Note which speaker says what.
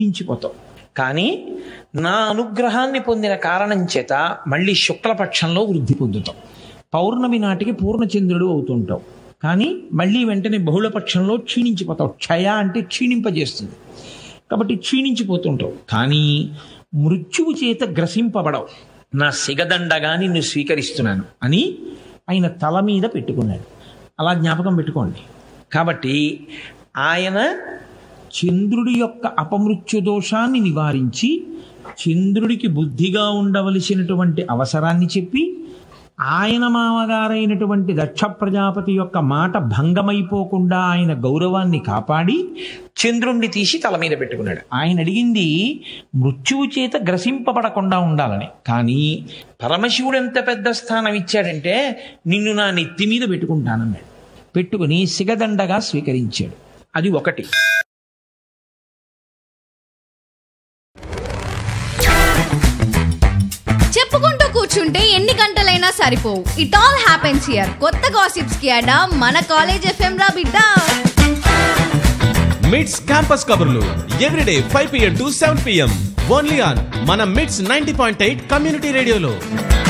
Speaker 1: మించిపోతావు కానీ నా అనుగ్రహాన్ని పొందిన కారణం చేత మళ్ళీ శుక్లపక్షంలో వృద్ధి పొందుతాం పౌర్ణమి నాటికి పూర్ణచంద్రుడు అవుతుంటావు కానీ మళ్ళీ వెంటనే బహుళపక్షంలో క్షీణించిపోతావు క్షయ అంటే క్షీణింపజేస్తుంది కాబట్టి క్షీణించిపోతుంటావు కానీ మృత్యువు చేత గ్రసింపబడవు నా సిగదండగా నిన్ను స్వీకరిస్తున్నాను అని ఆయన తల మీద పెట్టుకున్నాడు అలా జ్ఞాపకం పెట్టుకోండి కాబట్టి ఆయన చంద్రుడి యొక్క అపమృత్యు దోషాన్ని నివారించి చంద్రుడికి బుద్ధిగా ఉండవలసినటువంటి అవసరాన్ని చెప్పి ఆయన మామగారైనటువంటి దక్ష ప్రజాపతి యొక్క మాట భంగమైపోకుండా ఆయన గౌరవాన్ని కాపాడి చంద్రుణ్ణి తీసి తల మీద పెట్టుకున్నాడు ఆయన అడిగింది మృత్యువు చేత గ్రసింపబడకుండా ఉండాలని కానీ పరమశివుడు ఎంత పెద్ద స్థానం ఇచ్చాడంటే నిన్ను నా నెత్తి మీద పెట్టుకుంటానన్నాడు పెట్టుకుని సిగదండగా స్వీకరించాడు అది ఒకటి
Speaker 2: చెప్పుకుంటూ కూర్చుంటే ఎన్ని గంటలైనా సరిపోవు ఇట్ ఆల్ హ్యాపెన్స్ హియర్ కొత్త గాసిప్స్ కి అడా మన కాలేజ్ ఎఫ్ఎం రా బిడ్డ
Speaker 3: మిడ్స్ క్యాంపస్ కబుర్లు everyday five PM to seven PM only on మన Mids ninety point eight community రేడియోలో